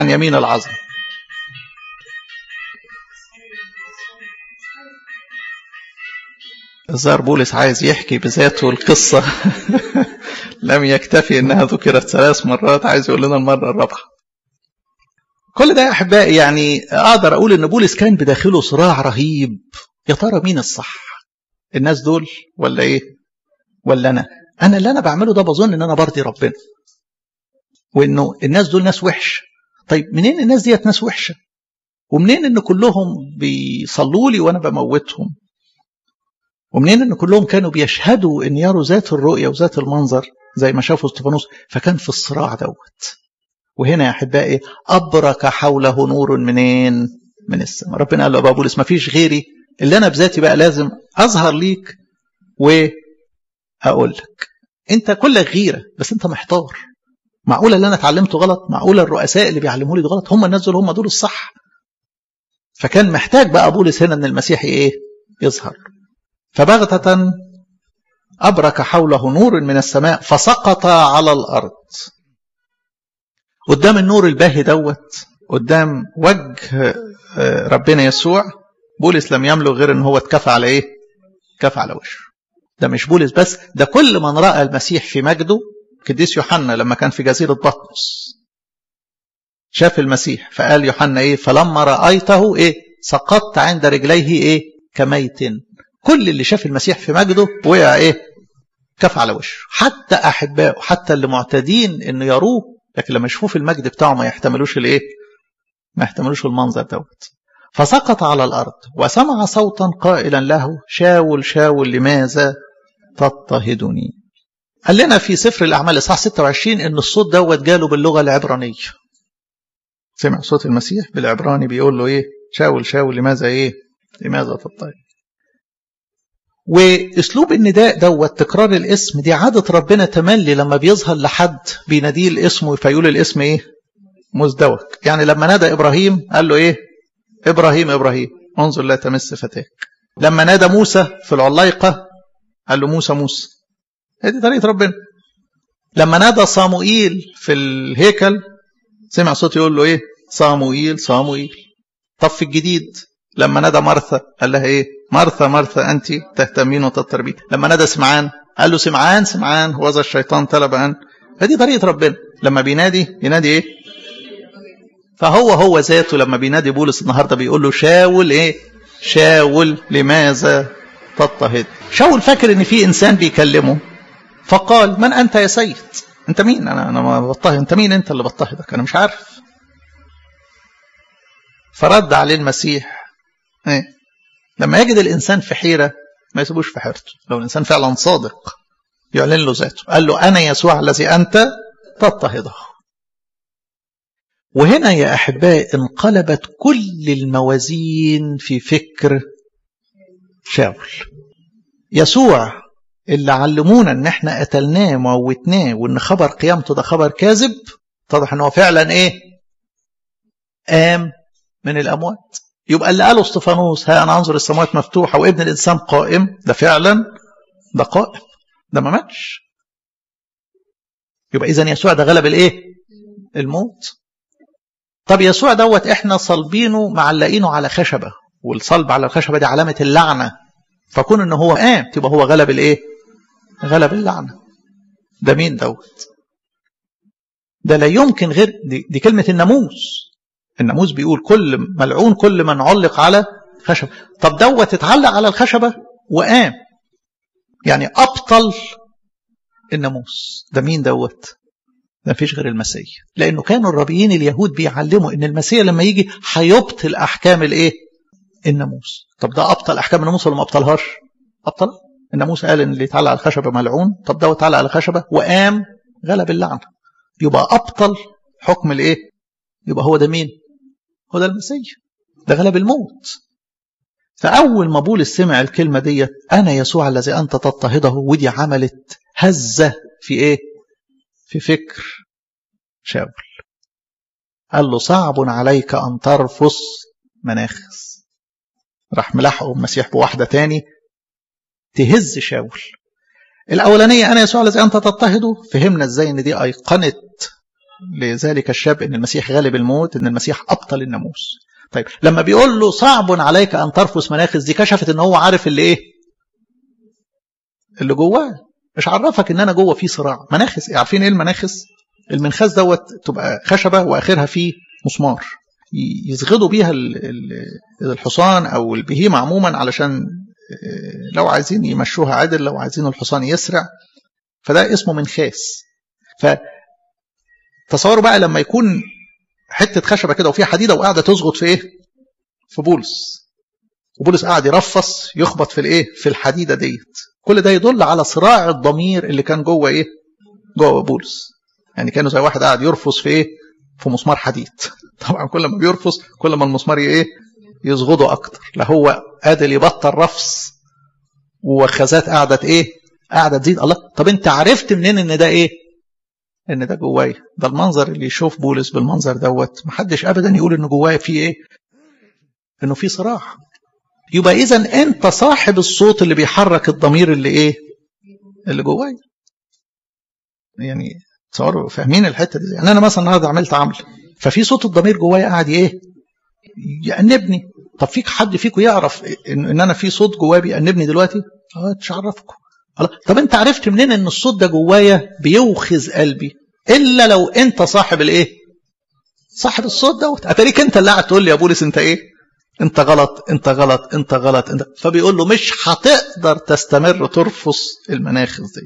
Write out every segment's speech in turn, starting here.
عن يمين العظم الظاهر بولس عايز يحكي بذاته القصة لم يكتفي انها ذكرت ثلاث مرات عايز يقول لنا المرة الرابعة كل ده يا احبائي يعني اقدر اقول ان بولس كان بداخله صراع رهيب يا ترى مين الصح الناس دول ولا ايه ولا انا انا اللي انا بعمله ده بظن ان انا برضي ربنا وانه الناس دول ناس وحش طيب منين الناس ديت ناس وحشه ومنين ان كلهم بيصلوا لي وانا بموتهم ومنين ان كلهم كانوا بيشهدوا ان يروا ذات الرؤيه وذات المنظر زي ما شافوا استفانوس فكان في الصراع دوت وهنا يا احبائي ابرك حوله نور منين من السماء ربنا قال له ابا بولس ما فيش غيري اللي انا بذاتي بقى لازم اظهر ليك واقول لك انت كلك غيره بس انت محتار معقوله اللي انا اتعلمته غلط معقوله الرؤساء اللي بيعلموا لي ده غلط هم الناس دول هم دول الصح فكان محتاج بقى بولس هنا ان المسيح ايه يظهر فبغتة أبرك حوله نور من السماء فسقط على الأرض قدام النور الباهي دوت قدام وجه ربنا يسوع بولس لم يملك غير ان هو اتكفى على ايه كفى على وشه ده مش بولس بس ده كل من رأى المسيح في مجده قديس يوحنا لما كان في جزيرة بطمس شاف المسيح فقال يوحنا ايه فلما رأيته ايه سقطت عند رجليه ايه كميت كل اللي شاف المسيح في مجده وقع ايه كف على وشه حتى احبائه حتى اللي معتادين انه يروه لكن لما يشوفوه في المجد بتاعه ما يحتملوش الايه ما يحتملوش المنظر دوت فسقط على الارض وسمع صوتا قائلا له شاول شاول لماذا تضطهدني قال لنا في سفر الاعمال اصحاح 26 ان الصوت دوت جاله باللغه العبرانيه سمع صوت المسيح بالعبراني بيقول له ايه شاول شاول لماذا ايه لماذا تضطهد واسلوب النداء دوت تكرار الاسم دي عاده ربنا تملي لما بيظهر لحد بيناديه الاسم فيقول الاسم ايه مزدوج يعني لما نادى ابراهيم قال له ايه ابراهيم ابراهيم انظر لا تمس فتاك لما نادى موسى في العلايقه قال له موسى موسى هذه طريقه ربنا لما نادى صاموئيل في الهيكل سمع صوت يقول له ايه صاموئيل صاموئيل طب في الجديد لما نادى مرثا قال لها ايه مرثا مرثا انت تهتمين وتضطربين لما نادى سمعان قال له سمعان سمعان وذا الشيطان طلب ان فدي طريقه ربنا لما بينادي ينادي ايه فهو هو ذاته لما بينادي بولس النهارده بيقول له شاول ايه شاول لماذا تضطهد شاول فاكر ان في انسان بيكلمه فقال من انت يا سيد انت مين انا انا ما بضطهد انت مين انت اللي بضطهدك انا مش عارف فرد عليه المسيح ايه لما يجد الانسان في حيره ما يسيبوش في حيرته لو الانسان فعلا صادق يعلن له ذاته قال له انا يسوع الذي انت تضطهده وهنا يا احبائي انقلبت كل الموازين في فكر شاول يسوع اللي علمونا ان احنا قتلناه وموتناه وان خبر قيامته ده خبر كاذب اتضح ان هو فعلا ايه قام من الاموات يبقى اللي قاله استفانوس ها انا انظر السماوات مفتوحه وابن الانسان قائم ده فعلا ده قائم ده ما ماتش يبقى اذا يسوع ده غلب الايه الموت طب يسوع دوت احنا صلبينه معلقينه على خشبه والصلب على الخشبه دي علامه اللعنه فكون ان هو قام تبقى هو غلب الايه غلب اللعنه ده مين دوت ده لا يمكن غير دي, دي كلمه الناموس الناموس بيقول كل ملعون كل من علق على خشبه طب دوت اتعلق على الخشبه وقام يعني ابطل الناموس ده مين دوت ما فيش غير المسيح لانه كانوا الربيين اليهود بيعلموا ان المسيح لما يجي هيبطل احكام الايه الناموس طب ده ابطل احكام الناموس ولا ما ابطلهاش ابطل الناموس قال ان اللي يتعلق على الخشبه ملعون طب ده اتعلق على الخشبه وقام غلب اللعنه يبقى ابطل حكم الايه يبقى هو ده مين هو ده المسيح ده غلب الموت فاول ما بولس سمع الكلمه ديت انا يسوع الذي انت تضطهده ودي عملت هزه في ايه في فكر شاول قال له صعب عليك أن ترفص مناخس راح ملحقه المسيح بواحدة تاني تهز شاول الأولانية أنا يسوع الذي أنت تضطهده فهمنا إزاي إن دي أيقنة لذلك الشاب ان المسيح غالب الموت ان المسيح ابطل الناموس طيب لما بيقول له صعب عليك ان ترفس مناخز دي كشفت ان هو عارف اللي ايه اللي جواه مش عرفك ان انا جوه في صراع مناخز عارفين ايه المناخز المنخاز دوت تبقى خشبه واخرها فيه مسمار يزغدوا بيها الحصان او البهيمه عموما علشان لو عايزين يمشوها عدل لو عايزين الحصان يسرع فده اسمه منخاس فتصوروا بقى لما يكون حته خشبه كده وفيها حديده وقاعده تزغط في ايه في بولس وبولس قاعد يرفص يخبط في الايه في الحديده ديت كل ده يدل على صراع الضمير اللي كان جوه ايه جوه بولس يعني كانوا زي واحد قاعد يرفص في ايه في مسمار حديد طبعا كل ما بيرفص كل ما المسمار ايه يزغده اكتر لا هو قادر يبطل رفص ووخزات قاعده ايه قاعده تزيد الله طب انت عرفت منين ان ده ايه ان ده جوايا ده المنظر اللي يشوف بولس بالمنظر دوت محدش ابدا يقول ان جوايا في ايه انه في صراع يبقى اذا انت صاحب الصوت اللي بيحرك الضمير اللي ايه اللي جوايا يعني تصوروا فاهمين الحته دي يعني انا مثلا النهارده عملت عمل ففي صوت الضمير جوايا قاعد ايه يأنبني طب فيك حد فيكم يعرف ان, إن انا في صوت جوايا بيأنبني دلوقتي اه مش عرفكم طب انت عرفت منين ان الصوت ده جوايا بيوخز قلبي الا لو انت صاحب الايه صاحب الصوت دوت اتاريك انت اللي قاعد تقول لي يا بولس انت ايه انت غلط انت غلط انت غلط انت فبيقول له مش هتقدر تستمر ترفص المناخز دي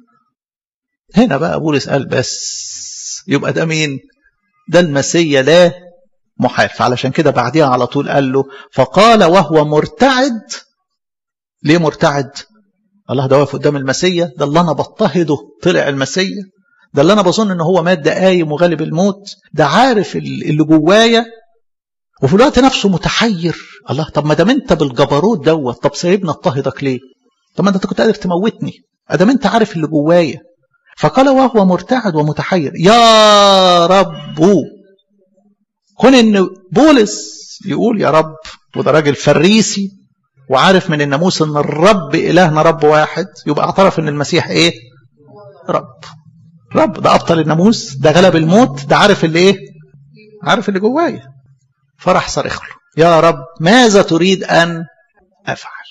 هنا بقى بولس قال بس يبقى ده مين ده المسيا لا محال فعلشان كده بعديها على طول قال له فقال وهو مرتعد ليه مرتعد الله ده واقف قدام المسيا ده اللي انا بضطهده طلع المسيا ده اللي انا بظن ان هو مات ده قايم وغالب الموت ده عارف اللي جوايا وفي الوقت نفسه متحير الله طب ما دام انت بالجبروت دوت طب سايبني اضطهدك ليه طب ما انت كنت قادر تموتني ادام انت عارف اللي جوايا فقال وهو مرتعد ومتحير يا رب كون ان بولس يقول يا رب وده راجل فريسي وعارف من الناموس ان الرب الهنا رب واحد يبقى اعترف ان المسيح ايه رب رب ده ابطل الناموس ده غلب الموت ده عارف اللي ايه عارف اللي جوايا فراح صرخ له يا رب ماذا تريد ان افعل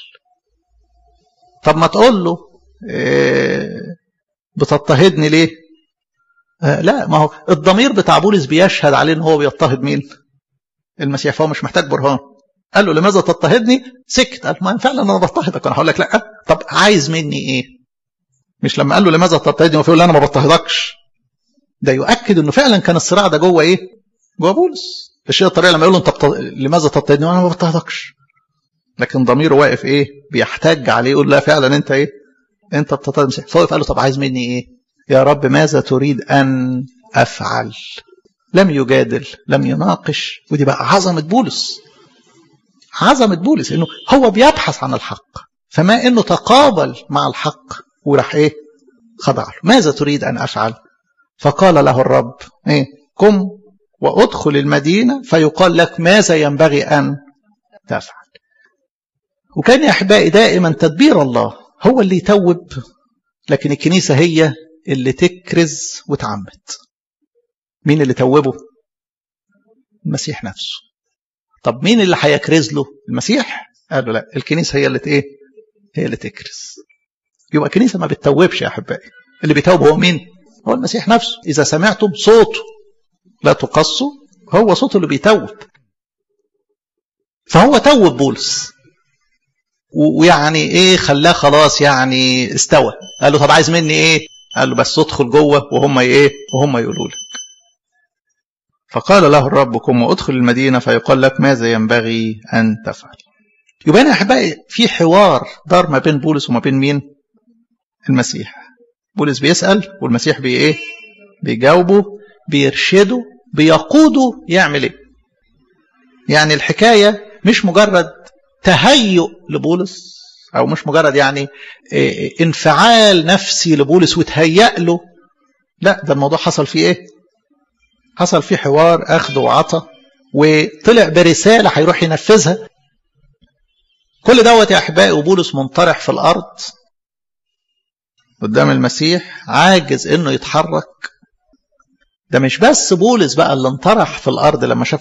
طب ما تقول له إيه بتضطهدني ليه آه لا ما هو الضمير بتاع بولس بيشهد عليه ان هو بيضطهد مين المسيح فهو مش محتاج برهان قال له لماذا تضطهدني سكت قال ما فعلا انا بضطهدك انا هقول لك لا طب عايز مني ايه مش لما قال له لماذا تضطهدني وفي يقول انا ما بضطهدكش ده يؤكد انه فعلا كان الصراع ده جوه ايه جوه بولس الشيء الطبيعي لما يقول له انت بت... لماذا تضطهدني وانا ما بضطهدكش لكن ضميره واقف ايه بيحتج عليه يقول لا فعلا انت ايه انت بتضطهد المسيح فوقف قال له طب عايز مني ايه يا رب ماذا تريد ان افعل لم يجادل لم يناقش ودي بقى عظمه بولس عظمه بولس انه هو بيبحث عن الحق فما انه تقابل مع الحق وراح ايه خضع له ماذا تريد ان افعل فقال له الرب ايه قم وادخل المدينه فيقال لك ماذا ينبغي ان تفعل وكان يا احبائي دائما تدبير الله هو اللي يتوب لكن الكنيسه هي اللي تكرز وتعمد مين اللي توبه المسيح نفسه طب مين اللي هيكرز له المسيح قال له لا الكنيسه هي اللي ايه هي اللي تكرز يبقى الكنيسه ما بتتوبش يا احبائي اللي بيتوب هو مين هو المسيح نفسه اذا سمعتم صوته لا تقصوا هو صوته اللي بيتوب فهو توب بولس ويعني ايه خلاه خلاص يعني استوى قال له طب عايز مني ايه قال له بس ادخل جوه وهم ايه وهم يقولوا لك فقال له الرب قم وادخل المدينه فيقال لك ماذا ينبغي ان تفعل يبقى هنا يا احبائي في حوار دار ما بين بولس وما بين مين المسيح بولس بيسال والمسيح بي ايه بيجاوبه بيرشده بيقوده يعمل ايه يعني الحكايه مش مجرد تهيؤ لبولس او مش مجرد يعني انفعال نفسي لبولس وتهيأ له لا ده الموضوع حصل فيه ايه حصل فيه حوار اخذ وعطى وطلع برساله هيروح ينفذها كل دوت يا احبائي وبولس منطرح في الارض قدام المسيح عاجز انه يتحرك ده مش بس بولس بقى اللي انطرح في الارض لما شاف